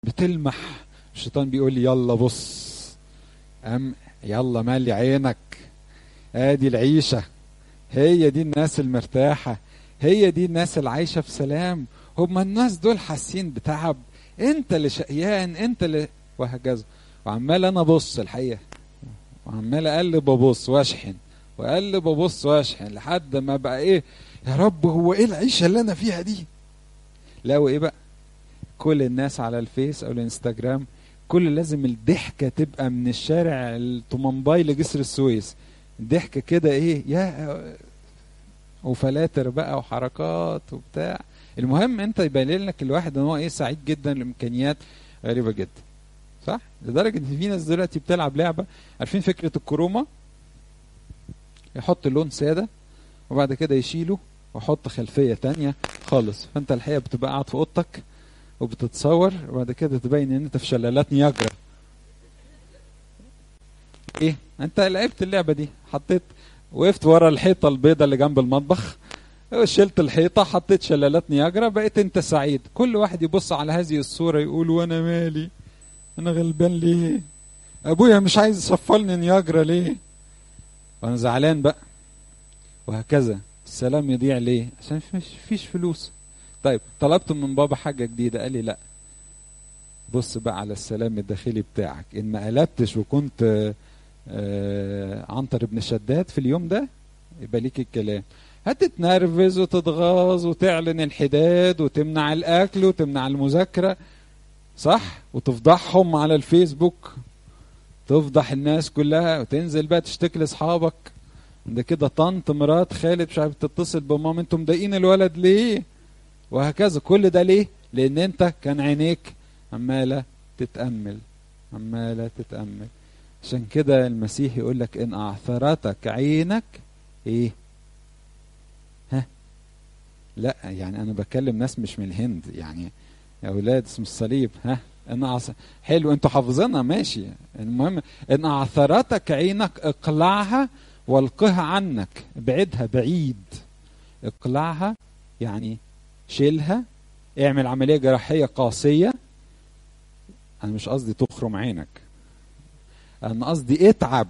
بتلمح الشيطان بيقول لي يلا بص أم يلا مالي عينك ادي العيشه هي دي الناس المرتاحه هي دي الناس اللي عايشه في سلام هم الناس دول حاسين بتعب انت اللي شقيان انت اللي وهكذا وعمال انا ابص الحقيقه وعمال اقلب وابص واشحن واقلب وابص واشحن لحد ما بقى ايه يا رب هو ايه العيشه اللي انا فيها دي لا وايه بقى كل الناس على الفيس او الانستجرام كل لازم الضحكه تبقى من الشارع الطمنباي لجسر السويس ضحكه كده ايه يا وفلاتر بقى وحركات وبتاع المهم انت يبين لك الواحد ان هو ايه سعيد جدا لامكانيات غريبه جدا صح لدرجه ان في ناس دلوقتي بتلعب لعبه عارفين فكره الكروما يحط لون ساده وبعد كده يشيله ويحط خلفيه تانية خالص فانت الحقيقه بتبقى قاعد في اوضتك وبتتصور وبعد كده تبين ان انت في شلالات نياجرا ايه انت لعبت اللعبه دي حطيت وقفت ورا الحيطه البيضاء اللي جنب المطبخ شلت الحيطه حطيت شلالات نياجرا بقيت انت سعيد كل واحد يبص على هذه الصوره يقول وانا مالي انا غلبان ليه ابويا مش عايز يصفلني نياجرا ليه وانا زعلان بقى وهكذا السلام يضيع ليه عشان فيش, فيش فلوس طيب طلبت من بابا حاجه جديده قال لي لا بص بقى على السلام الداخلي بتاعك ان ما قلبتش وكنت آه عنتر ابن شداد في اليوم ده يبقى ليك الكلام هتتنرفز وتتغاظ وتعلن الحداد وتمنع الاكل وتمنع المذاكره صح وتفضحهم على الفيسبوك تفضح الناس كلها وتنزل بقى تشتكي لاصحابك ده كده طنط مرات خالد مش عارف تتصل بماما انتوا مضايقين الولد ليه وهكذا كل ده ليه لان انت كان عينيك عماله تتامل عماله تتامل عشان كده المسيح يقول لك ان اعثرتك عينك ايه ها لا يعني انا بكلم ناس مش من الهند يعني يا اولاد اسم الصليب ها ان أعث... حلو انتوا حافظينها ماشي المهم ان اعثرتك عينك اقلعها والقها عنك ابعدها بعيد اقلعها يعني شيلها اعمل عمليه جراحيه قاسيه انا مش قصدي تخرم عينك انا قصدي اتعب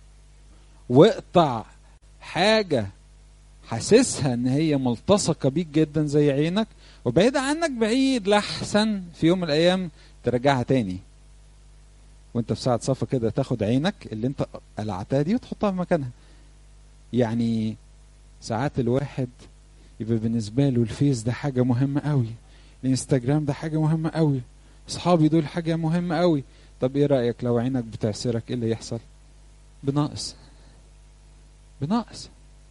واقطع حاجه حاسسها ان هي ملتصقه بيك جدا زي عينك وبعيد عنك بعيد لحسن في يوم من الايام ترجعها تاني وانت في ساعه صفا كده تاخد عينك اللي انت قلعتها دي وتحطها في مكانها يعني ساعات الواحد يبقى بالنسبه له الفيس ده حاجه مهمه قوي الانستجرام ده حاجه مهمه قوي اصحابي دول حاجه مهمه قوي طب ايه رايك لو عينك بتعسرك ايه اللي يحصل بناقص بناقص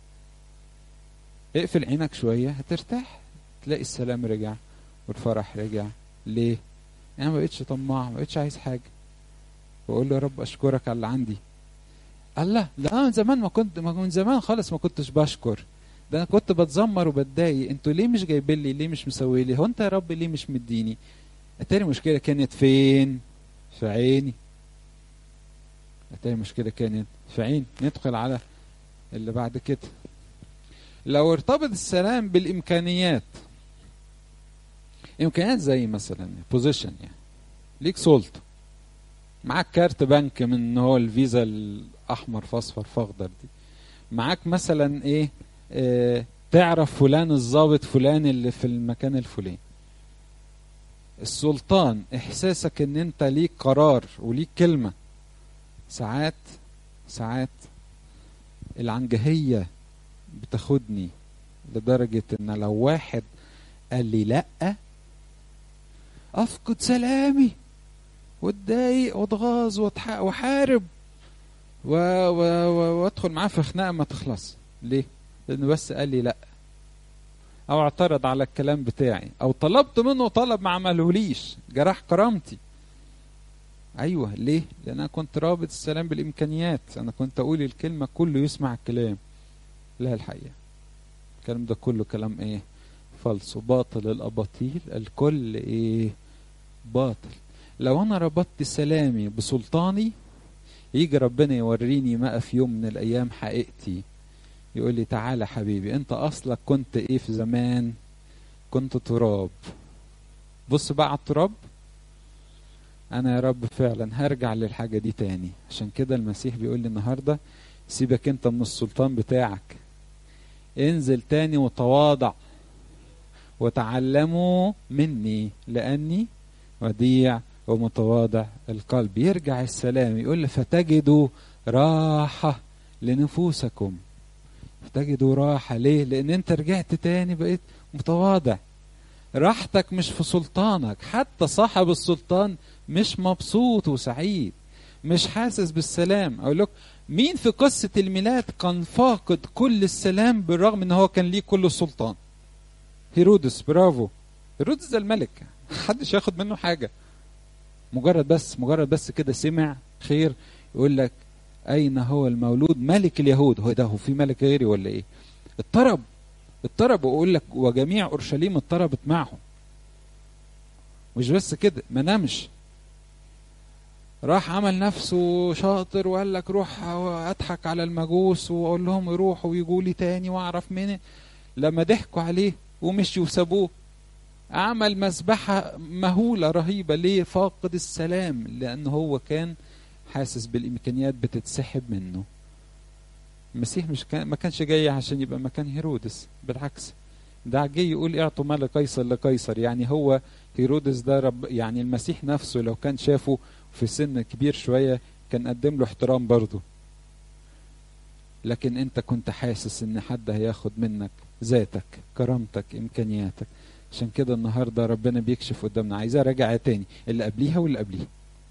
اقفل عينك شويه هترتاح تلاقي السلام رجع والفرح رجع ليه انا ما بقتش طماع ما بقتش عايز حاجه واقول له يا رب اشكرك على اللي عندي الله لا من زمان ما كنت ما من زمان خالص ما كنتش بشكر ده انا كنت بتذمر وبتضايق انتوا ليه مش جايبين لي ليه مش مسوي لي هو انت يا رب ليه مش مديني اتاري المشكله كانت فين في عيني اتاري المشكله كانت في عيني ندخل على اللي بعد كده لو ارتبط السلام بالامكانيات امكانيات زي مثلا بوزيشن يعني ليك سلطه معاك كارت بنك من هو الفيزا الاحمر فاصفر فاخضر دي معاك مثلا ايه اه تعرف فلان الضابط فلان اللي في المكان الفلاني السلطان احساسك ان انت ليك قرار وليك كلمه ساعات ساعات العنجهيه بتاخدني لدرجه ان لو واحد قال لي لا افقد سلامي واتضايق واتغاظ واحارب و... و... و... وادخل معاه في خناقه ما تخلص ليه لانه بس قال لي لا او اعترض على الكلام بتاعي او طلبت منه طلب ما عملهوليش جرح كرامتي ايوه ليه لان انا كنت رابط السلام بالامكانيات انا كنت اقول الكلمه كله يسمع الكلام لا الحقيقه الكلام ده كله كلام ايه فلس وباطل الاباطيل الكل ايه باطل لو انا ربطت سلامي بسلطاني يجي ربنا يوريني ما في يوم من الايام حقيقتي يقول لي تعالى حبيبي انت اصلك كنت ايه في زمان كنت تراب بص بقى على التراب انا يا رب فعلا هرجع للحاجه دي تاني عشان كده المسيح بيقول لي النهارده سيبك انت من السلطان بتاعك انزل تاني وتواضع وتعلموا مني لاني وديع ومتواضع القلب يرجع السلام يقول فتجدوا راحه لنفوسكم فتجدوا راحه ليه لان انت رجعت تاني بقيت متواضع راحتك مش في سلطانك حتى صاحب السلطان مش مبسوط وسعيد مش حاسس بالسلام اقول لك مين في قصة الميلاد كان فاقد كل السلام بالرغم ان هو كان ليه كل السلطان هيرودس برافو هيرودس ده الملك محدش ياخد منه حاجة مجرد بس مجرد بس كده سمع خير يقول لك اين هو المولود ملك اليهود هو ده هو في ملك غيري ولا ايه اضطرب اضطرب واقول لك وجميع اورشليم اضطربت معه مش بس كده ما نامش راح عمل نفسه شاطر وقال لك روح اضحك على المجوس واقول لهم يروحوا ويجوا لي تاني واعرف مين لما ضحكوا عليه ومشوا وسابوه عمل مذبحة مهولة رهيبة ليه فاقد السلام لأن هو كان حاسس بالإمكانيات بتتسحب منه المسيح مش كان ما كانش جاي عشان يبقى مكان هيرودس بالعكس ده جاي يقول اعطوا ما لقيصر لقيصر يعني هو هيرودس ده رب يعني المسيح نفسه لو كان شافه في سن كبير شوية كان قدم له احترام برضه لكن انت كنت حاسس ان حد هياخد منك ذاتك كرامتك امكانياتك عشان كده النهارده ربنا بيكشف قدامنا عايزاه راجع تاني اللي قبليها واللي قبليه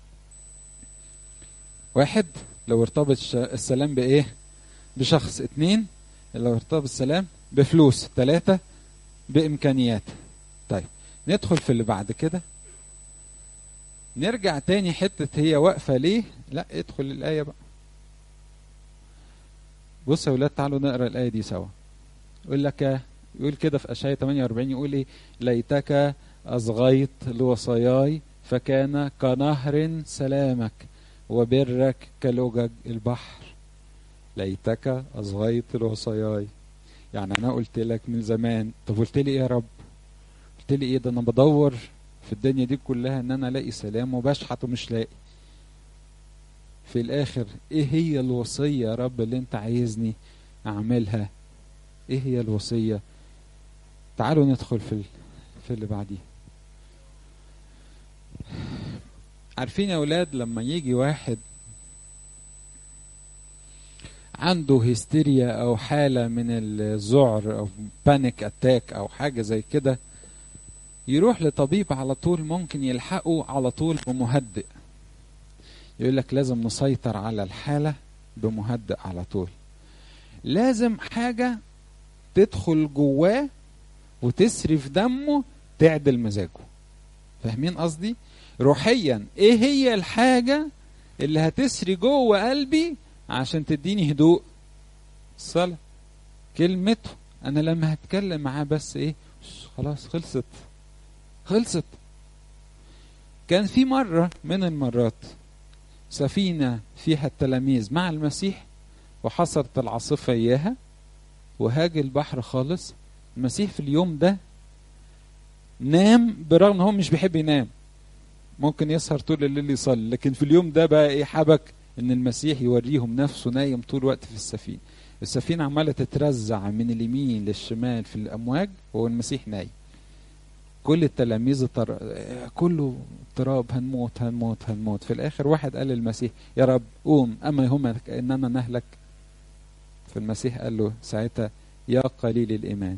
واحد لو ارتبط السلام بايه بشخص اتنين لو ارتبط السلام بفلوس ثلاثة بإمكانيات طيب ندخل في اللي بعد كده نرجع تاني حتة هي واقفة ليه لا ادخل الآية بقى بص يا ولاد تعالوا نقرا الآية دي سوا يقول لك يقول كده في أشعياء 48 يقول ايه ليتك أصغيت لوصاياي فكان كنهر سلامك وبرك كلجج البحر ليتك أصغيت لوصاياي يعني أنا قلت لك من زمان طب قلت لي إيه يا رب قلت لي إيه ده أنا بدور في الدنيا دي كلها إن أنا ألاقي سلام وبشحت ومش لاقي في الآخر إيه هي الوصية يا رب اللي أنت عايزني أعملها إيه هي الوصية تعالوا ندخل في في اللي بعديه عارفين يا أولاد لما يجي واحد عنده هستيريا او حالة من الذعر او بانيك اتاك او حاجة زي كده يروح لطبيب على طول ممكن يلحقه على طول بمهدئ يقول لك لازم نسيطر على الحالة بمهدئ على طول لازم حاجة تدخل جواه وتسري في دمه تعدل مزاجه فاهمين قصدي روحيا ايه هي الحاجة اللي هتسري جوه قلبي عشان تديني هدوء الصلاة كلمته أنا لما هتكلم معاه بس إيه خلاص خلصت خلصت كان في مرة من المرات سفينة فيها التلاميذ مع المسيح وحصلت العاصفة إياها وهاج البحر خالص المسيح في اليوم ده نام برغم ان هو مش بيحب ينام ممكن يسهر طول الليل يصلي لكن في اليوم ده بقى ايه حبك ان المسيح يوريهم نفسه نايم طول الوقت في السفينه السفينه عماله تترزع من اليمين للشمال في الامواج وهو المسيح نايم كل التلاميذ طر... كله اضطراب هنموت هنموت هنموت في الاخر واحد قال للمسيح يا رب قوم اما هم اننا نهلك فالمسيح قال له ساعتها يا قليل الايمان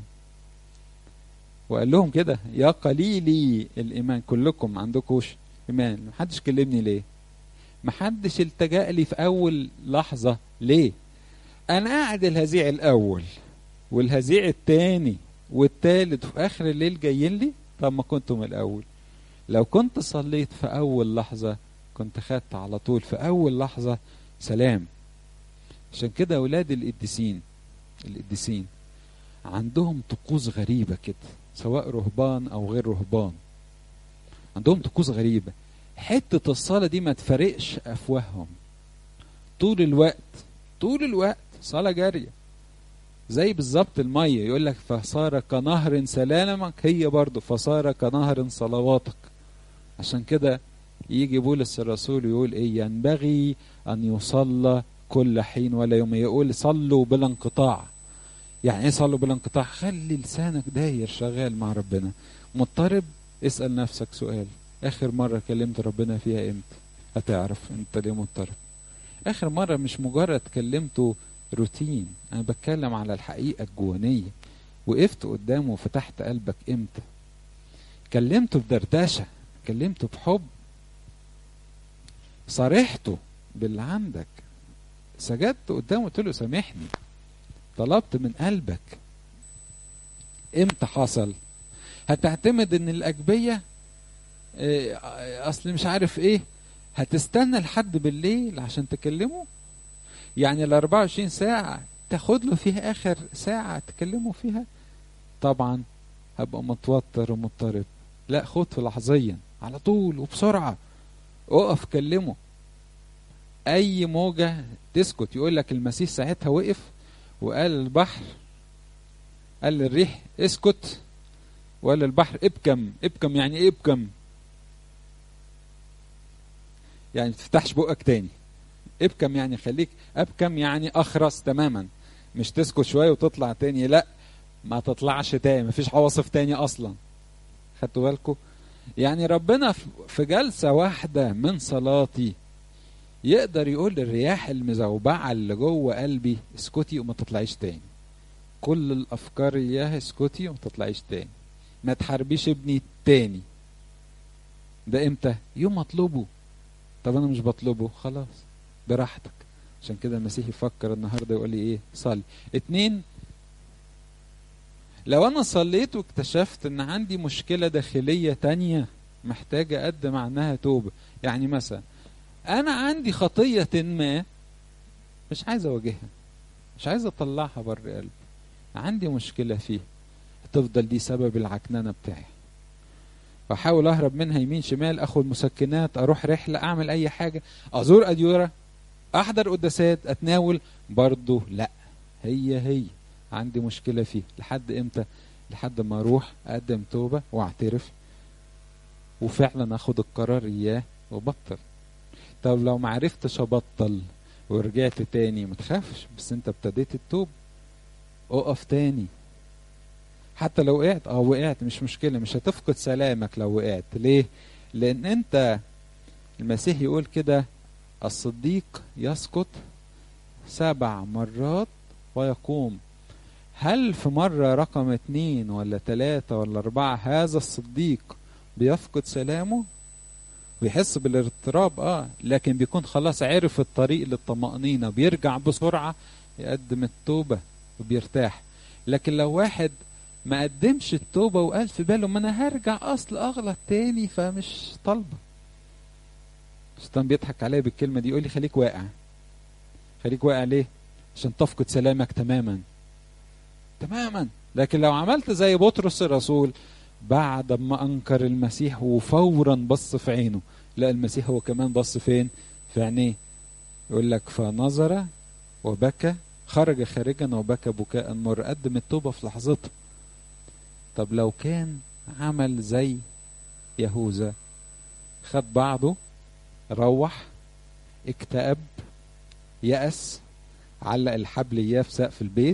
وقال لهم كده يا قليلي الايمان كلكم عندكوش ايمان محدش كلمني ليه محدش التجأ لي في أول لحظة ليه؟ أنا قاعد الهزيع الأول والهزيع التاني والتالت وفي آخر الليل جايين لي طب ما كنتم الأول لو كنت صليت في أول لحظة كنت خدت على طول في أول لحظة سلام عشان كده أولاد القديسين القديسين عندهم طقوس غريبة كده سواء رهبان أو غير رهبان عندهم طقوس غريبة حتة الصلاة دي ما تفرقش أفواههم طول الوقت طول الوقت صلاة جارية زي بالظبط المية يقول لك فصار كنهر سلامك هي برضه فصار كنهر صلواتك عشان كده يجي بولس الرسول يقول ايه ينبغي ان يصلى كل حين ولا يوم يقول صلوا بلا انقطاع يعني ايه صلوا بلا انقطاع خلي لسانك داير شغال مع ربنا مضطرب اسال نفسك سؤال اخر مره كلمت ربنا فيها امتى هتعرف انت ليه مضطرب اخر مره مش مجرد كلمته روتين انا بتكلم على الحقيقه الجوانيه وقفت قدامه وفتحت قلبك امتى كلمته بدردشه كلمته بحب صارحته باللي عندك سجدت قدامه قلت له سامحني طلبت من قلبك امتى حصل هتعتمد ان الاجبيه اه اصل مش عارف ايه هتستنى لحد بالليل عشان تكلمه يعني ال 24 ساعه تاخد له فيها اخر ساعه تكلمه فيها طبعا هبقى متوتر ومضطرب لا خد في لحظيا على طول وبسرعه اقف كلمه اي موجه تسكت يقول لك المسيح ساعتها وقف وقال البحر قال للريح اسكت وقال للبحر ابكم ابكم يعني ايه ابكم يعني ما تفتحش بقك تاني ابكم يعني خليك ابكم يعني اخرس تماما مش تسكت شويه وتطلع تاني لا ما تطلعش تاني مفيش عواصف تاني اصلا خدتوا بالكم يعني ربنا في جلسه واحده من صلاتي يقدر يقول للرياح المزوبعه اللي جوه قلبي اسكتي وما تطلعيش تاني كل الافكار اياها اسكتي وما تطلعيش تاني ما تحاربيش ابني تاني ده امتى يوم اطلبه طب انا مش بطلبه خلاص براحتك عشان كده المسيح يفكر النهارده يقول لي ايه صلي اتنين لو انا صليت واكتشفت ان عندي مشكله داخليه تانية محتاجه اقدم عنها توبه يعني مثلا انا عندي خطيه ما مش عايز اواجهها مش عايز اطلعها بره قلبي عندي مشكله فيه تفضل دي سبب العكننه بتاعي واحاول اهرب منها يمين شمال اخد مسكنات اروح رحله اعمل اي حاجه ازور اديوره احضر قداسات اتناول برضه لا هي هي عندي مشكله فيه لحد امتى لحد ما اروح اقدم توبه واعترف وفعلا اخد القرار اياه وبطل طب لو ما عرفتش ابطل ورجعت تاني ما تخافش بس انت ابتديت التوب اقف تاني حتى لو وقعت اه وقعت مش مشكله مش هتفقد سلامك لو وقعت ليه لان انت المسيح يقول كده الصديق يسقط سبع مرات ويقوم هل في مرة رقم اتنين ولا تلاتة ولا أربعة هذا الصديق بيفقد سلامه بيحس بالاضطراب اه لكن بيكون خلاص عرف الطريق للطمأنينة بيرجع بسرعة يقدم التوبة وبيرتاح لكن لو واحد ما قدمش التوبة وقال في باله ما انا هرجع اصل اغلط تاني فمش طالبة الشيطان بيضحك عليا بالكلمة دي يقول لي خليك واقع خليك واقع ليه عشان تفقد سلامك تماما تماما لكن لو عملت زي بطرس الرسول بعد ما انكر المسيح وفورا بص في عينه لا المسيح هو كمان بص فين في عينيه يقول لك فنظر وبكى خرج خارجا وبكى بكاء مر قدم التوبة في لحظتها طب لو كان عمل زي يهوذا خد بعضه روح اكتئب يأس علق الحبل اياه في سقف البيت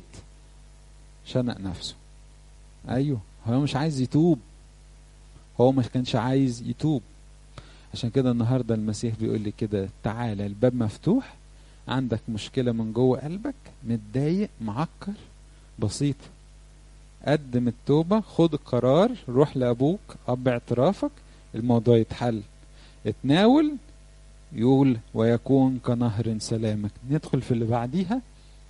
شنق نفسه ايوه هو مش عايز يتوب هو ما كانش عايز يتوب عشان كده النهارده المسيح بيقول لي كده تعالى الباب مفتوح عندك مشكله من جوه قلبك متضايق معكر بسيط قدم التوبه خد القرار روح لابوك اب اعترافك الموضوع يتحل اتناول يقول ويكون كنهر سلامك ندخل في اللي بعديها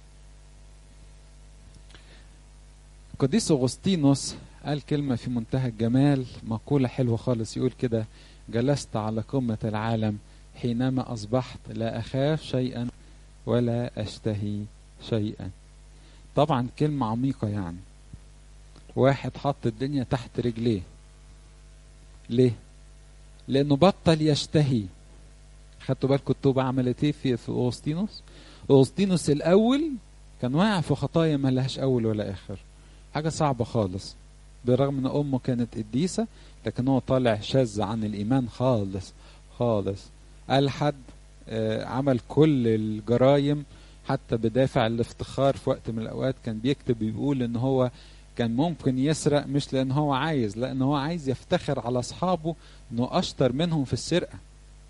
قديس اغسطينوس قال كلمة في منتهى الجمال مقولة حلوة خالص يقول كده جلست على قمة العالم حينما أصبحت لا أخاف شيئا ولا أشتهي شيئا طبعا كلمة عميقة يعني واحد حط الدنيا تحت رجليه ليه لأنه بطل يشتهي خدتوا بالكم التوبة عملت ايه في في أوغسطينوس أوغسطينوس الأول كان واقع في خطايا ما لهاش أول ولا آخر حاجة صعبة خالص بالرغم ان امه كانت قديسة لكن هو طالع شاذ عن الايمان خالص خالص الحد آه، عمل كل الجرائم حتى بدافع الافتخار في وقت من الاوقات كان بيكتب بيقول ان هو كان ممكن يسرق مش لان هو عايز لان هو عايز يفتخر على اصحابه انه اشطر منهم في السرقه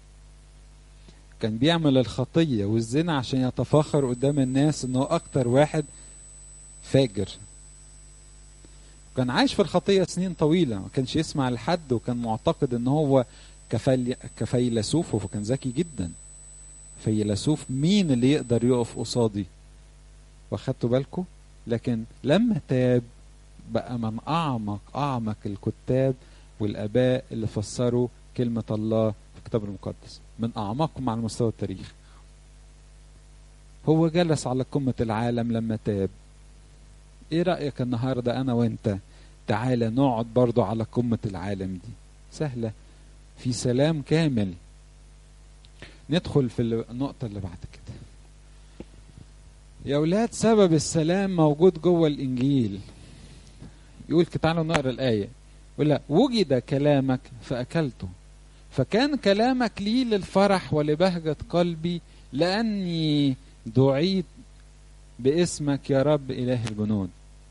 كان بيعمل الخطيه والزنا عشان يتفاخر قدام الناس انه اكتر واحد فاجر كان عايش في الخطيه سنين طويله ما كانش يسمع لحد وكان معتقد ان هو كفيل كفيلسوف وكان ذكي جدا فيلسوف مين اللي يقدر يقف قصادي واخدتوا بالكم لكن لما تاب بقى من اعمق اعمق الكتاب والاباء اللي فسروا كلمه الله في الكتاب المقدس من اعمقهم على مستوى التاريخ هو جلس على قمه العالم لما تاب ايه رايك النهارده انا وانت تعالى نقعد برضو على قمه العالم دي سهله في سلام كامل ندخل في النقطة اللي بعد كده يا أولاد سبب السلام موجود جوه الإنجيل يقول تعالوا نقرا الآية يقول لا وجد كلامك فأكلته فكان كلامك لي للفرح ولبهجة قلبي لأني دعيت باسمك يا رب إله الجنود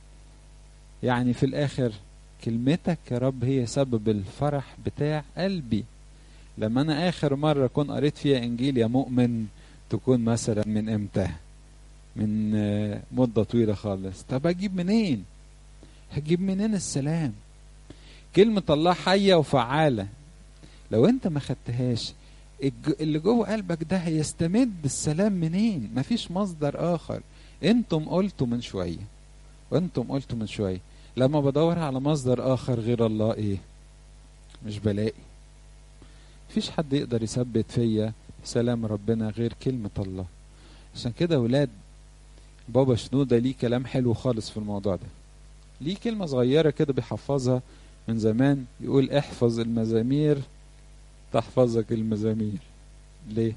يعني في الآخر كلمتك يا رب هي سبب الفرح بتاع قلبي لما انا اخر مره اكون قريت فيها انجيل يا مؤمن تكون مثلا من امتى من مده طويله خالص طب اجيب منين هجيب منين السلام كلمه الله حيه وفعاله لو انت ما خدتهاش اللي جوه قلبك ده هيستمد السلام منين مفيش مصدر اخر انتم قلتوا من شويه وانتم قلتوا من شويه لما بدور على مصدر اخر غير الله ايه مش بلاقي مفيش حد يقدر يثبت فيا سلام ربنا غير كلمة الله عشان كده ولاد بابا شنودة ليه كلام حلو خالص في الموضوع ده ليه كلمة صغيرة كده بيحفظها من زمان يقول احفظ المزامير تحفظك المزامير ليه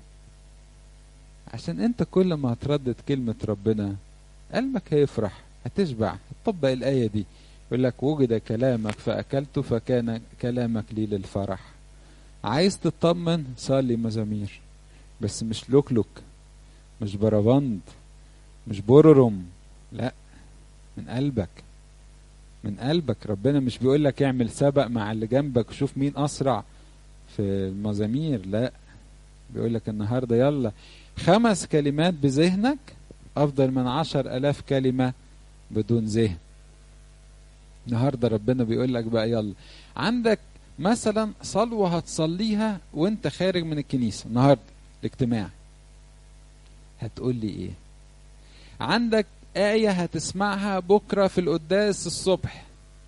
عشان انت كل ما هتردد كلمة ربنا قلبك هيفرح هتشبع هتطبق الآية دي يقول لك وجد كلامك فأكلته فكان كلامك لي للفرح عايز تطمن صلي مزامير بس مش لوكلوك مش بربند مش بررم لا من قلبك من قلبك ربنا مش بيقول لك اعمل سبق مع اللي جنبك وشوف مين اسرع في المزامير لا بيقول لك النهارده يلا خمس كلمات بذهنك افضل من عشر الاف كلمه بدون ذهن النهارده ربنا بيقول لك بقى يلا عندك مثلا صلوة هتصليها وانت خارج من الكنيسة النهاردة الاجتماع هتقول لي ايه عندك آية هتسمعها بكرة في القداس الصبح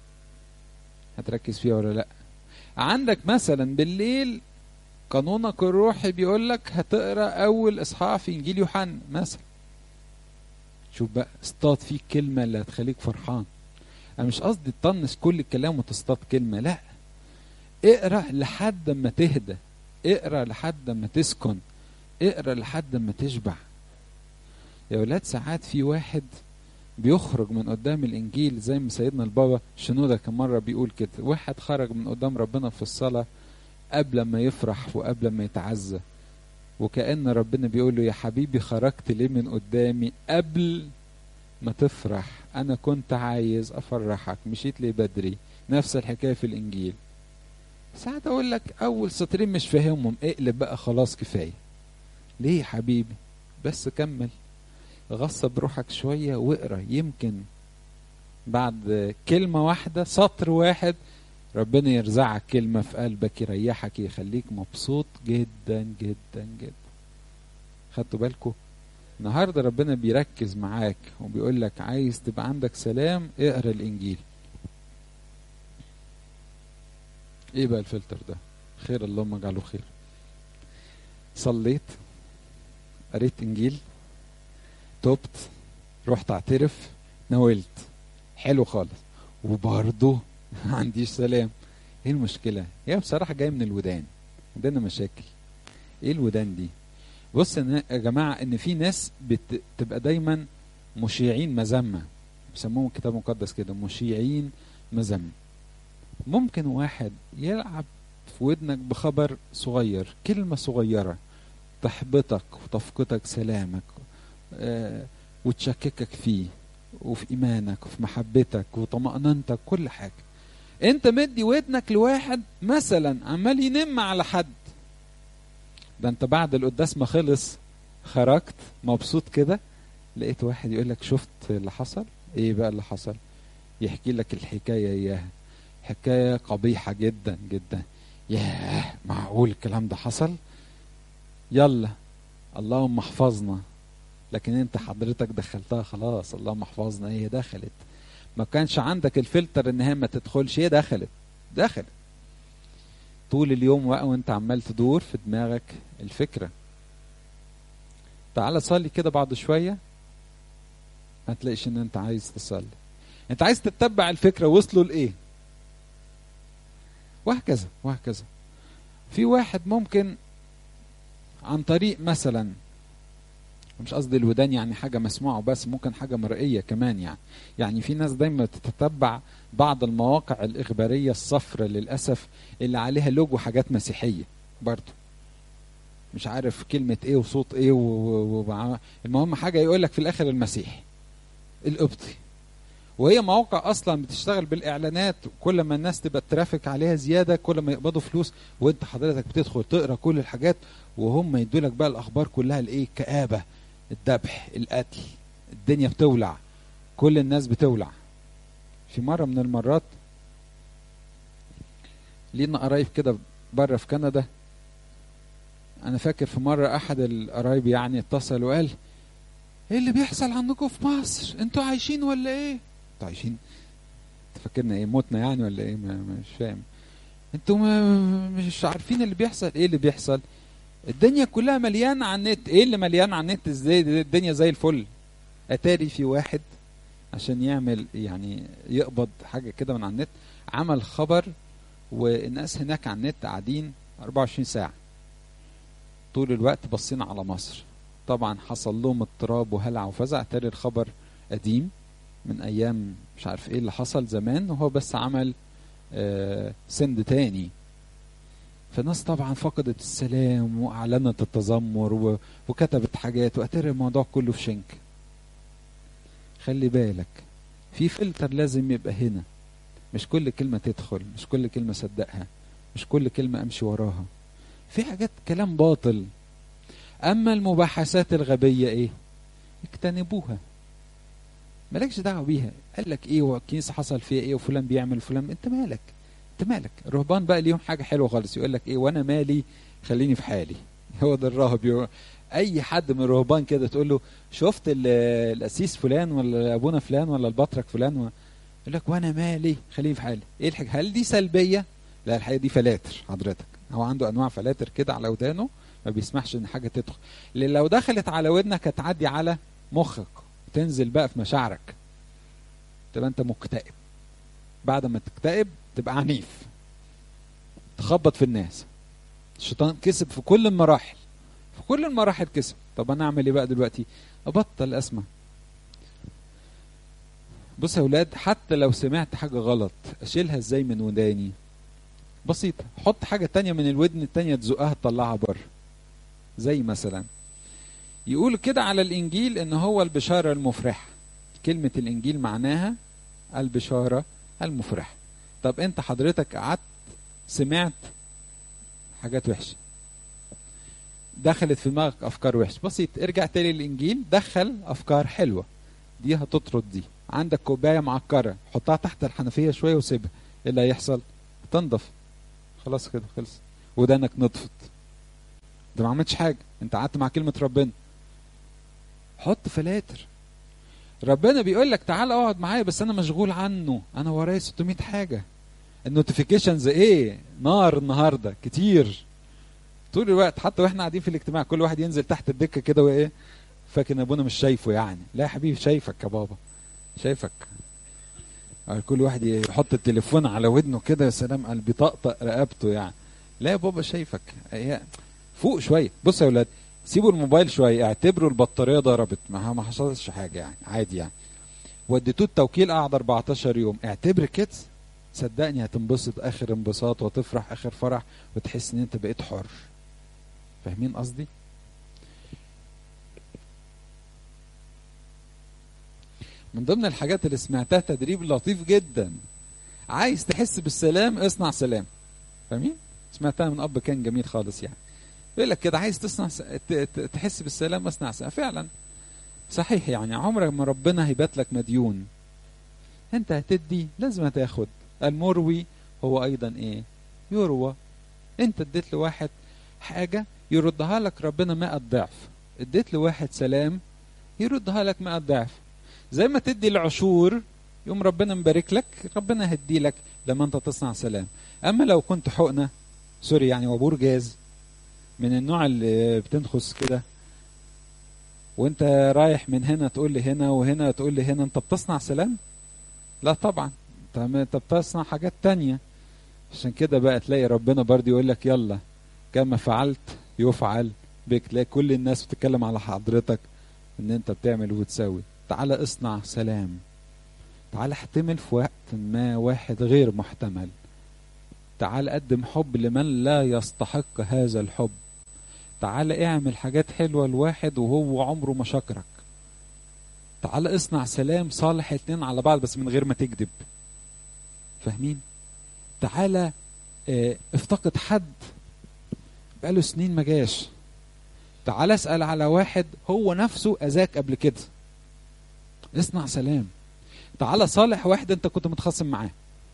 هتركز فيها ولا لا عندك مثلا بالليل قانونك الروحي بيقول لك هتقرا اول اصحاح في انجيل يوحنا مثلا شوف بقى اصطاد فيك كلمه اللي هتخليك فرحان انا مش قصدي تطنش كل الكلام وتصطاد كلمه لا اقرا لحد ما تهدى اقرا لحد ما تسكن اقرا لحد ما تشبع يا ولاد ساعات في واحد بيخرج من قدام الانجيل زي ما سيدنا البابا شنوده كان مره بيقول كده واحد خرج من قدام ربنا في الصلاه قبل ما يفرح وقبل ما يتعزى وكأن ربنا بيقول له يا حبيبي خرجت ليه من قدامي قبل ما تفرح انا كنت عايز افرحك مشيت ليه بدري نفس الحكايه في الانجيل ساعات اقول لك اول سطرين مش فاهمهم اقلب بقى خلاص كفايه ليه يا حبيبي بس كمل غصب روحك شويه واقرا يمكن بعد كلمه واحده سطر واحد ربنا يرزعك كلمه في قلبك يريحك يخليك مبسوط جدا جدا جدا خدتوا بالكم النهارده ربنا بيركز معاك وبيقول لك عايز تبقى عندك سلام اقرا الانجيل ايه بقى الفلتر ده خير اللهم اجعله خير صليت قريت انجيل تبت رحت اعترف نولت حلو خالص وبرضه ما عنديش سلام ايه المشكله هي بصراحه جايه من الودان عندنا مشاكل ايه الودان دي بص يا جماعه ان في ناس بتبقى دايما مشيعين مذمه بيسموهم الكتاب المقدس كده مشيعين مذمه ممكن واحد يلعب في ودنك بخبر صغير كلمة صغيرة تحبطك وتفقدك سلامك آه وتشككك فيه وفي إيمانك وفي محبتك وطمأنينتك كل حاجة انت مدي ودنك لواحد مثلا عمال ينم على حد ده انت بعد القداس ما خلص خرجت مبسوط كده لقيت واحد يقول لك شفت اللي حصل ايه بقى اللي حصل يحكي لك الحكايه اياها حكايه قبيحه جدا جدا ياه معقول الكلام ده حصل يلا اللهم احفظنا لكن انت حضرتك دخلتها خلاص اللهم احفظنا هي دخلت ما كانش عندك الفلتر ان هي ما تدخلش هي دخلت دخلت طول اليوم بقى وانت عمال تدور في دماغك الفكره تعال صلي كده بعد شويه ما تلاقيش ان انت عايز تصلي انت عايز تتبع الفكره وصلوا لايه وهكذا وهكذا في واحد ممكن عن طريق مثلا مش قصدي الودان يعني حاجه مسموعه بس ممكن حاجه مرئيه كمان يعني يعني في ناس دايما تتتبع بعض المواقع الاخباريه الصفرة للاسف اللي عليها لوجو حاجات مسيحيه برضه مش عارف كلمه ايه وصوت ايه و... و... المهم حاجه يقول لك في الاخر المسيح القبطي وهي مواقع اصلا بتشتغل بالاعلانات كل ما الناس تبقى الترافيك عليها زياده كل ما يقبضوا فلوس وانت حضرتك بتدخل تقرا كل الحاجات وهم يدوا لك بقى الاخبار كلها الايه كابه الذبح القتل الدنيا بتولع كل الناس بتولع في مره من المرات لينا قرايب كده بره في كندا انا فاكر في مره احد القرايب يعني اتصل وقال ايه اللي بيحصل عندكم في مصر انتوا عايشين ولا ايه انتوا عايشين تفكرنا ايه موتنا يعني ولا ايه ما مش فاهم انتوا ما مش عارفين اللي بيحصل ايه اللي بيحصل الدنيا كلها مليانه على النت ايه اللي مليان على النت ازاي الدنيا زي الفل اتاري في واحد عشان يعمل يعني يقبض حاجه كده من على النت عمل خبر والناس هناك على النت قاعدين 24 ساعه طول الوقت باصين على مصر طبعا حصل لهم اضطراب وهلع وفزع تاري الخبر قديم من ايام مش عارف ايه اللي حصل زمان وهو بس عمل آه سند تاني فالناس طبعا فقدت السلام واعلنت التذمر وكتبت حاجات واتاري الموضوع كله في شنك خلي بالك في فلتر لازم يبقى هنا مش كل كلمه تدخل مش كل كلمه صدقها مش كل كلمه امشي وراها في حاجات كلام باطل اما المباحثات الغبيه ايه اجتنبوها مالكش دعوه بيها قال لك ايه والكنيسه حصل فيها ايه وفلان بيعمل فلان انت مالك انت مالك الرهبان بقى ليهم حاجه حلوه خالص يقول لك ايه وانا مالي خليني في حالي هو ده الراهب يو... اي حد من الرهبان كده تقول له شفت القسيس فلان ولا ابونا فلان ولا البطرك فلان و... يقول لك وانا مالي خليني في حالي ايه الحاجه هل دي سلبيه لا الحقيقه دي فلاتر حضرتك هو عنده انواع فلاتر كده على ودانه ما بيسمحش ان حاجه تدخل لان لو دخلت على ودنك هتعدي على مخك وتنزل بقى في مشاعرك تبقى انت مكتئب بعد ما تكتئب تبقى عنيف تخبط في الناس الشيطان كسب في كل المراحل في كل المراحل كسب طب انا اعمل ايه بقى دلوقتي ابطل اسمع بص يا ولاد حتى لو سمعت حاجه غلط اشيلها ازاي من وداني بسيطة حط حاجة تانية من الودن التانية تزقها تطلعها بره زي مثلا يقول كده على الإنجيل إن هو البشارة المفرحة كلمة الإنجيل معناها البشارة المفرحة طب أنت حضرتك قعدت سمعت حاجات وحشة دخلت في دماغك أفكار وحشة بسيط ارجع تاني للإنجيل دخل أفكار حلوة دي هتطرد دي عندك كوباية معكرة حطها تحت الحنفية شوية وسيبها ايه اللي هيحصل تنضف خلاص كده خلص ودانك نطفت ده ما عملتش حاجه انت قعدت مع كلمه ربنا حط فلاتر ربنا بيقول لك تعال اقعد معايا بس انا مشغول عنه انا ورايا 600 حاجه النوتيفيكيشنز ايه نار النهارده كتير طول الوقت حتى واحنا قاعدين في الاجتماع كل واحد ينزل تحت الدكه كده وايه فاكر ان ابونا مش شايفه يعني لا يا حبيبي شايفك يا بابا شايفك كل واحد يحط التليفون على ودنه كده يا سلام قال بيطقطق رقبته يعني لا يا بابا شايفك فوق شويه بص يا ولاد سيبوا الموبايل شويه اعتبروا البطاريه ضربت ما ما حصلش حاجه يعني عادي يعني وديتوه التوكيل قعد 14 يوم اعتبر كده صدقني هتنبسط اخر انبساط وتفرح اخر فرح وتحس ان انت بقيت حر فاهمين قصدي من ضمن الحاجات اللي سمعتها تدريب لطيف جدا عايز تحس بالسلام اصنع سلام فاهمين سمعتها من اب كان جميل خالص يعني يقول لك كده عايز تصنع س... ت... ت... تحس بالسلام اصنع سلام فعلا صحيح يعني عمرك ما ربنا هيبات لك مديون انت هتدي لازم هتاخد المروي هو ايضا ايه يروى انت اديت لواحد حاجه يردها لك ربنا 100 ضعف اديت لواحد سلام يردها لك 100 ضعف زي ما تدي العشور يوم ربنا مبارك لك ربنا هدي لك لما انت تصنع سلام اما لو كنت حقنه سوري يعني وبور جاز من النوع اللي بتنخس كده وانت رايح من هنا تقول لي هنا وهنا تقول لي هنا انت بتصنع سلام لا طبعا انت بتصنع حاجات تانية عشان كده بقى تلاقي ربنا برضه يقول لك يلا كما فعلت يفعل بك تلاقي كل الناس بتتكلم على حضرتك ان انت بتعمل وتسوي تعالى اصنع سلام تعالى احتمل في وقت ما واحد غير محتمل تعال قدم حب لمن لا يستحق هذا الحب تعال اعمل حاجات حلوة لواحد وهو عمره ما شكرك تعال اصنع سلام صالح اتنين على بعض بس من غير ما تكذب فاهمين تعالى اه افتقد حد بقاله سنين ما جاش تعال اسأل على واحد هو نفسه أذاك قبل كده اصنع سلام تعال صالح واحد انت كنت متخاصم معاه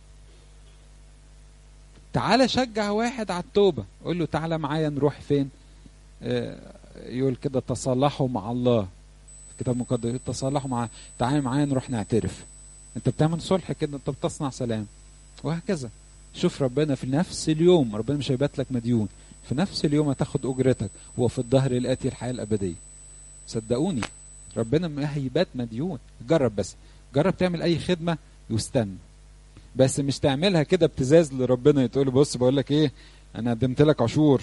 تعال شجع واحد على التوبة قول له تعالى معايا نروح فين اه يقول كده تصالحوا مع الله الكتاب المقدس يقول تصالحوا مع تعالى معايا نروح نعترف انت بتعمل صلح كده انت بتصنع سلام وهكذا شوف ربنا في نفس اليوم ربنا مش هيبات لك مديون في نفس اليوم هتاخد اجرتك وفي الظهر الاتي الحياه الابديه صدقوني ربنا ما هيبات مديون جرب بس جرب تعمل اي خدمه واستنى بس مش تعملها كده ابتزاز لربنا تقول بص بقول لك ايه انا قدمت لك عشور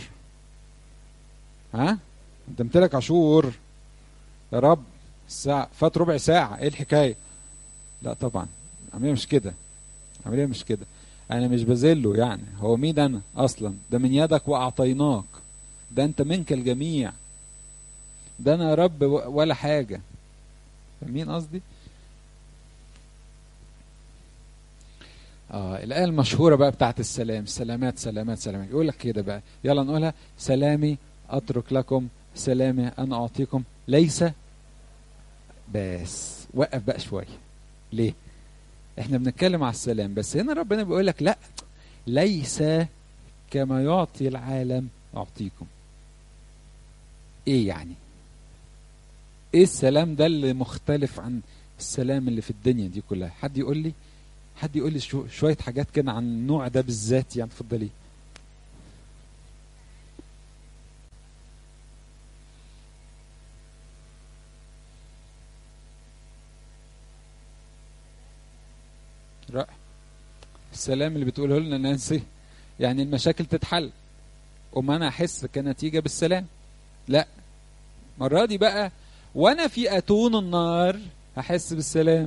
ها قدمت لك عشور يا رب الساعة فات ربع ساعة ايه الحكاية لا طبعا عملية مش كده عملية مش كده انا مش بذله يعني هو مين انا اصلا ده من يدك واعطيناك ده انت منك الجميع ده انا يا رب ولا حاجة فاهمين قصدي اه الآية المشهورة بقى بتاعت السلام سلامات سلامات سلامات يقول لك كده بقى يلا نقولها سلامي أترك لكم سلامي أنا أعطيكم ليس بس وقف بقى شوية ليه احنا بنتكلم على السلام بس هنا ربنا بيقول لك لا ليس كما يعطي العالم أعطيكم ايه يعني ايه السلام ده اللي مختلف عن السلام اللي في الدنيا دي كلها حد يقول لي حد يقول لي شو شويه حاجات كده عن النوع ده بالذات يعني اتفضلي رائع السلام اللي بتقوله لنا نانسي يعني المشاكل تتحل وما انا احس كنتيجه بالسلام لا المره دي بقى وانا في اتون النار هحس بالسلام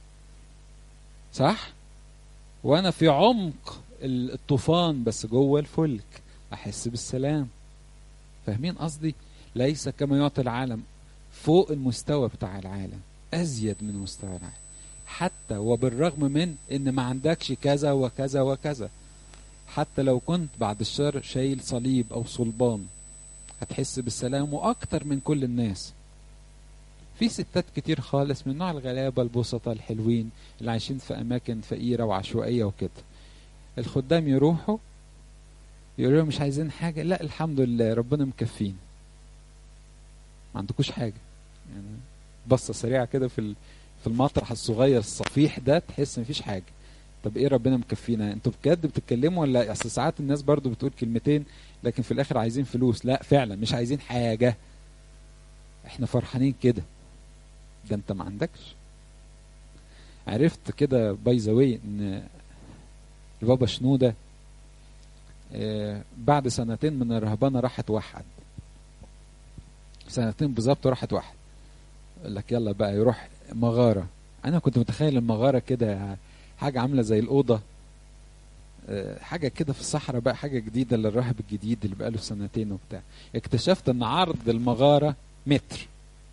صح وانا في عمق الطوفان بس جوه الفلك احس بالسلام فاهمين قصدي ليس كما يعطي العالم فوق المستوى بتاع العالم ازيد من مستوى العالم حتى وبالرغم من ان ما عندكش كذا وكذا وكذا حتى لو كنت بعد الشر شايل صليب او صلبان هتحس بالسلام واكتر من كل الناس في ستات كتير خالص من نوع الغلابة البسطة الحلوين اللي عايشين في أماكن فقيرة وعشوائية وكده الخدام يروحوا يقولوا لهم مش عايزين حاجة لا الحمد لله ربنا مكفين ما عندكوش حاجة يعني بصة سريعة كده في في المطرح الصغير الصفيح ده تحس مفيش حاجة طب ايه ربنا مكفينا انتوا بجد بتتكلموا ولا اصل ساعات الناس برضو بتقول كلمتين لكن في الاخر عايزين فلوس لا فعلا مش عايزين حاجة احنا فرحانين كده ده انت ما عندكش عرفت كده باي ذا واي ان البابا شنوده آه بعد سنتين من الرهبانه راح توحد سنتين بالظبط راح توحد يقول لك يلا بقى يروح مغاره انا كنت متخيل المغاره كده حاجه عامله زي الاوضه حاجه كده في الصحراء بقى حاجه جديده للراهب الجديد اللي بقاله سنتين وبتاع اكتشفت ان عرض المغاره متر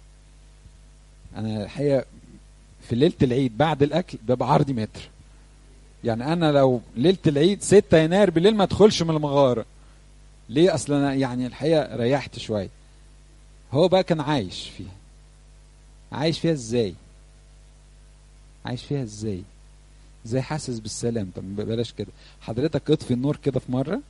انا الحقيقه في ليله العيد بعد الاكل بيبقى عرضي متر يعني انا لو ليله العيد 6 يناير بالليل ما ادخلش من المغاره ليه اصل انا يعني الحقيقه ريحت شويه هو بقى كان عايش فيها عايش فيها ازاي عايش فيها ازاي ازاي حاسس بالسلام طب بلاش كده حضرتك اطفي النور كده في مره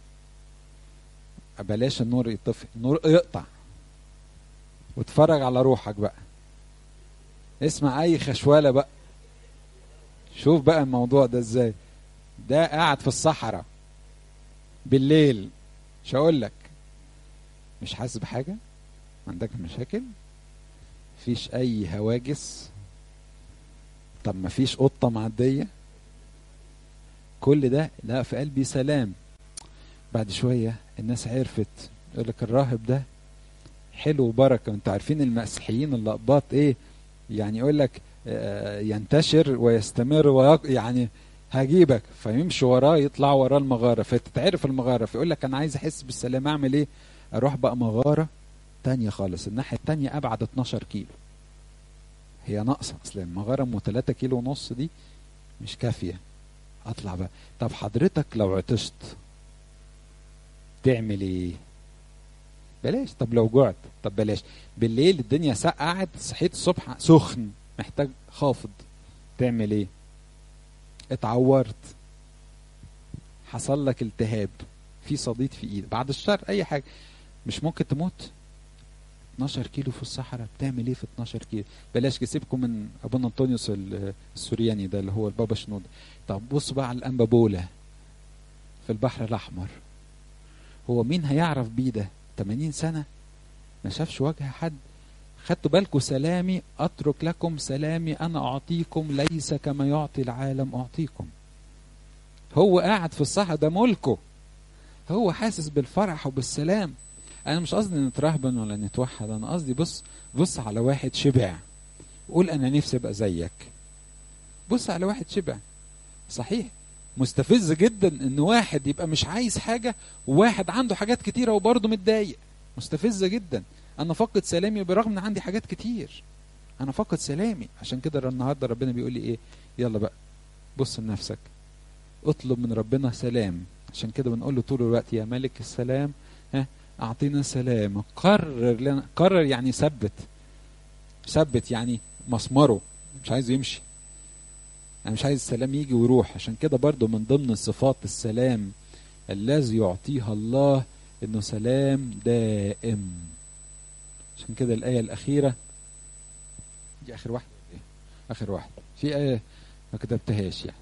بلاش النور يطفي النور يقطع واتفرج على روحك بقى اسمع اي خشواله بقى شوف بقى الموضوع ده ازاي ده قاعد في الصحراء بالليل مش هقول لك مش حاسس بحاجه عندك مشاكل مفيش اي هواجس طب مفيش قطه معديه كل ده لا في قلبي سلام بعد شويه الناس عرفت يقول لك الراهب ده حلو وبركه انتوا عارفين المسيحيين اللقباط ايه يعني يقول لك ينتشر ويستمر ويق... يعني هجيبك فيمشي وراه يطلع وراه المغاره فتتعرف المغاره فيقول لك انا عايز احس بالسلام اعمل ايه اروح بقى مغاره تانية خالص الناحيه التانية ابعد 12 كيلو هي ناقصه اصل المغاره ام 3 كيلو ونص دي مش كافيه اطلع بقى طب حضرتك لو عطشت تعمل ايه بلاش طب لو جعت طب بلاش بالليل الدنيا سقعت صحيت الصبح سخن محتاج خافض تعمل ايه اتعورت حصل لك التهاب في صديد في ايدك بعد الشر اي حاجه مش ممكن تموت 12 كيلو في الصحراء بتعمل ايه في 12 كيلو بلاش كسبكم من ابونا انطونيوس السورياني ده اللي هو البابا شنود طب بص بقى على الانبابوله في البحر الاحمر هو مين هيعرف بيه ده 80 سنه ما شافش وجه حد خدتوا بالكم سلامي اترك لكم سلامي انا اعطيكم ليس كما يعطي العالم اعطيكم هو قاعد في الصحراء ده ملكه هو حاسس بالفرح وبالسلام انا مش قصدي نترهبن ولا نتوحد انا قصدي بص بص على واحد شبع قول انا نفسي ابقى زيك بص على واحد شبع صحيح مستفز جدا ان واحد يبقى مش عايز حاجه وواحد عنده حاجات كتيره وبرضه متضايق مستفزه جدا انا فقد سلامي برغم ان عندي حاجات كتير انا فقد سلامي عشان كده النهارده ربنا بيقول لي ايه يلا بقى بص لنفسك اطلب من ربنا سلام عشان كده بنقول له طول الوقت يا ملك السلام ها اعطينا سلام قرر لنا قرر يعني ثبت ثبت يعني مسمره مش عايزه يمشي انا مش عايز السلام يجي ويروح عشان كده برضو من ضمن صفات السلام الذي يعطيها الله انه سلام دائم عشان كده الآية الأخيرة دي آخر واحدة آخر واحدة في آية ما كتبتهاش يعني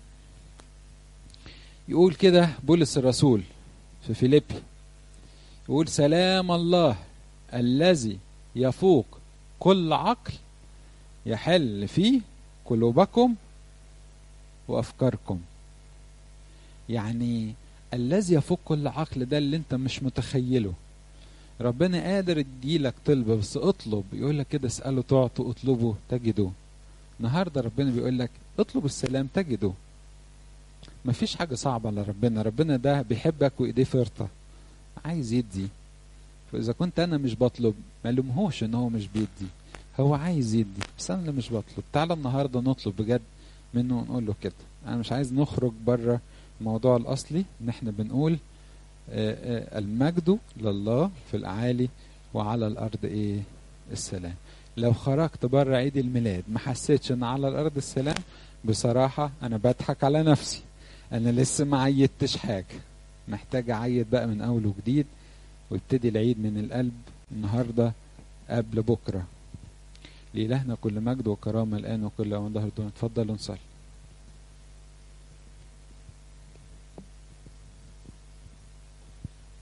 يقول كده بولس الرسول في فيليبي يقول سلام الله الذي يفوق كل عقل يحل في قلوبكم وأفكاركم يعني الذي يفوق كل عقل ده اللي انت مش متخيله ربنا قادر يديلك طلبة بس اطلب يقول لك كده اسأله تعطوا اطلبوا تجدوا النهارده ربنا بيقول لك اطلب السلام تجده مفيش حاجة صعبة على ربنا ربنا ده بيحبك وايديه فرطة عايز يدي فإذا كنت أنا مش بطلب ما لومهوش إن هو مش بيدي هو عايز يدي بس أنا اللي مش بطلب تعالى النهاردة نطلب بجد منه ونقول له كده أنا مش عايز نخرج بره الموضوع الأصلي إن إحنا بنقول المجد لله في الأعالي وعلى الأرض إيه السلام لو خرجت بره عيد الميلاد ما حسيتش إن على الأرض السلام بصراحة أنا بضحك على نفسي أنا لسه ما عيدتش حاجة محتاج أعيد بقى من أول وجديد ويبتدي العيد من القلب النهاردة قبل بكرة لإلهنا كل مجد وكرامة الآن وكل أوان ظهر اتفضلوا نصلي